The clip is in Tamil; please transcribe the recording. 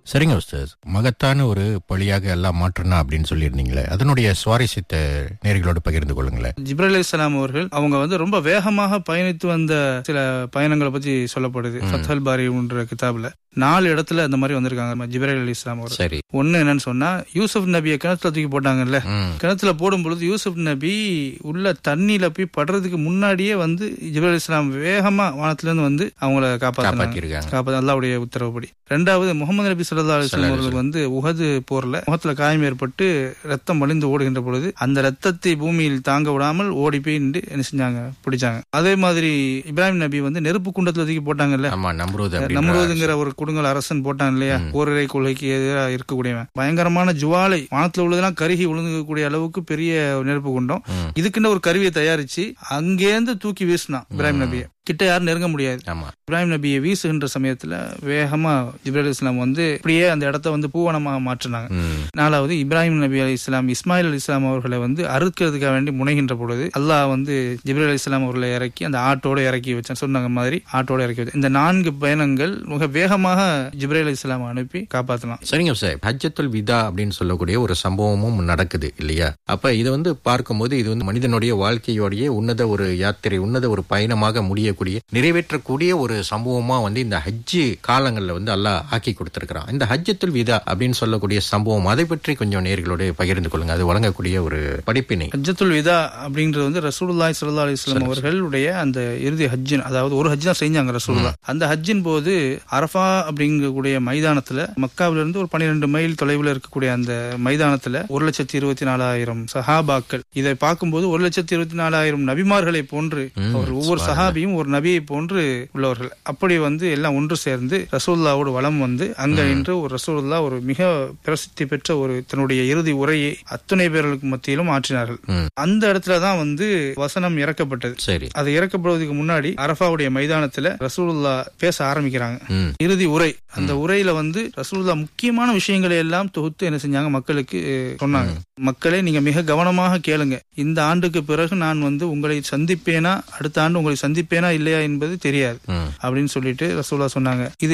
சரிங்க உஸ்தாஸ் மகத்தான ஒரு பழியாக எல்லாம் மாற்றணும் அப்படின்னு சொல்லியிருந்தீங்களே அதனுடைய சுவாரஸ்யத்தை நேர்களோடு பகிர்ந்து கொள்ளுங்களேன் ஜிப்ரல் அலிஸ்லாம் அவர்கள் அவங்க வந்து ரொம்ப வேகமாக பயணித்து வந்த சில பயணங்களை பத்தி சொல்லப்படுது ஃபத்தல் பாரி என்ற கிதாப்ல நாலு இடத்துல அந்த மாதிரி வந்திருக்காங்க ஜிப்ரல் அலி இஸ்லாம் அவர்கள் சரி ஒண்ணு என்னன்னு சொன்னா யூசுப் நபியை கிணத்துல தூக்கி போட்டாங்கல்ல ம். கிணத்துல போடும் பொழுது யூசுப் நபி உள்ள தண்ணியில போய் படுறதுக்கு முன்னாடியே வந்து ஜிப்ரல் இஸ்லாம் வேகமா வானத்துல இருந்து வந்து அவங்கள காப்பாத்தினாங்க காப்பாத்திருக்காங்க காப்பாத்து அல்லாவுடைய உத்தரவுப்படி ரெண்டாவது முகமது நபி சல்லா அலிஸ்லாம் அவர்களுக்கு வந்து உஹது போர்ல முகத்துல காயம் ஏற்பட்டு ரத்தம் வழிந்து ஓடுகின்ற பொழுது அந்த ரத்தத்தை பூமியில் தாங்க விடாமல் ஓடி போய் நின்று என்ன செஞ்சாங்க பிடிச்சாங்க அதே மாதிரி இப்ராஹிம் நபி வந்து நெருப்பு குண்டத்துல தூக்கி போட்டாங்கல்ல ஆமா நம்ரூத் அப்படின்ற நம்ரோதுங்கிற ஒரு கொடுங்கல் அரசன் போட்டான் இல்லையா ஓரிரை கொள்கைக்கு எதிராக இருக்கக்கூடியவன் பயங்கரமான ஜுவாலை வானத்துல உள்ளதெல்லாம் கருகி விழுந்துக்கூடிய அளவுக்கு பெரிய நெருப்பு குண்டம் ம். இதுக்குன்னு ஒரு கருவியை தயாரிச்சு அங்கேருந்து தூக்கி வீசினான் இப்ராஹிம் நபியை கிட்ட யாரும் நெருங்க முடியாது ஆமா இப்ராஹிம் நபியை வீசுகின்ற சமயத்துல வேகமா ஜிப்ரல் இஸ்லாம் வந்து இப்படியே அந்த இடத்த வந்து பூவனமாக மாற்றினாங்க ம். நாலாவது இப்ராஹிம் நபி அலி இஸ்லாம் இஸ்மாயில் அலி இஸ்லாம் அவர்களை வந்து அறுக்கிறதுக்காக வேண்டி முனைகின்ற பொழுது அல்லாஹ் வந்து ஜிப்ரல் அலி இஸ்லாம் அவர்களை இறக்கி அந்த ஆட்டோட இறக்கி வச்சான் சொன்னாங்க மாதிரி ஆட்டோட இறக்கி வச்சான் இந்த நான்கு பயணங்கள் மிக வேகமாக ஜிப்ரல் அலி இஸ்லாம் அனுப்பி காப்பாற்றலாம் சரிங்க சார் ஹஜ்ஜத்துல் விதா அப்படின்னு சொல்லக்கூடிய ஒரு சம்பவமும் நடக்குது இல்லையா அப்ப இது வந்து பார்க்கும்போது இது வந்து மனிதனுடைய வாழ்க்கையோடைய உன்னத ஒரு யாத்திரை உன்னத ஒரு பயணமாக முடியக்கூடிய நிறைவேற்றக்கூடிய ஒரு சம்பவமா வந்து இந்த ஹஜ்ஜு காலங்கள்ல வந்து அல்லாஹ் ஆக்கி கொடுத்திருக்கிறான் இந்த ஹஜ்ஜத்துல் விதா அப்படின்னு சொல்லக்கூடிய சம்பவம் அதை பற்றி கொஞ்சம் நேர்களோடு பகிர்ந்து கொள்ளுங்க அது வழங்கக்கூடிய ஒரு படிப்பினை ஹஜ்ஜத்துல் விதா அப்படின்றது வந்து ரசூலுல்லாஹி ஸல்லல்லாஹு அலைஹி வஸல்லம் அவர்களுடைய அந்த இறுதி ஹஜ்ஜின் அதாவது ஒரு ஹஜ் தான் செஞ்சாங்க ரசூலுல்லா அந்த ஹஜ்ஜின் போது அரஃபா அப்படிங்கக்கூடிய மைதானத்துல மக்காவில இருந்து ஒரு 12 மைல் தொலைவில் இருக்கக்கூடிய அந்த மைதானத்துல ஒரு லட்சத்தி இருபத்தி நாலாயிரம் சஹாபாக்கள் இதை பார்க்கும்போது ஒரு லட்சத்தி இருபத்தி நாலாயிரம் நபிமார்களை போன்று ம், அவர் ஒவ்வொரு சஹாபியும் ஒரு நபியை போன்று உள்ளவர்கள் அப்படி வந்து எல்லாம் ஒன்று சேர்ந்து ரசூல்லாவோடு வலம் வந்து அங்க நின்று ஒரு ரசூலுல்லா ஒரு மிக பிரசித்தி பெற்ற ஒரு தன்னுடைய இறுதி உரையை அத்துணை பேர்களுக்கு மத்தியிலும் ஆற்றினார்கள் ம். அந்த இடத்துல தான் வந்து வசனம் இறக்கப்பட்டது சரி அது இறக்கப்படுவதற்கு முன்னாடி அரஃபாவுடைய மைதானத்துல ரசூலுல்லா பேச ஆரம்பிக்கிறாங்க ம் இறுதி உரை அந்த உரையில வந்து ரசூலுல்லா முக்கியமான விஷயங்களை எல்லாம் தொகுத்து என்ன செஞ்சாங்க மக்களுக்கு அஹ், சொன்னாங்க மக்களே நீங்க மிக கவனமாக கேளுங்க இந்த ஆண்டுக்கு பிறகு நான் வந்து உங்களை சந்திப்பேனா அடுத்த ஆண்டு உங்களை சந்திப்பேனா இல்லையா என்பது தெரியாது ம் அப்படின்னு சொல்லிட்டு ரசூலுல்லா சொன்னாங்க இது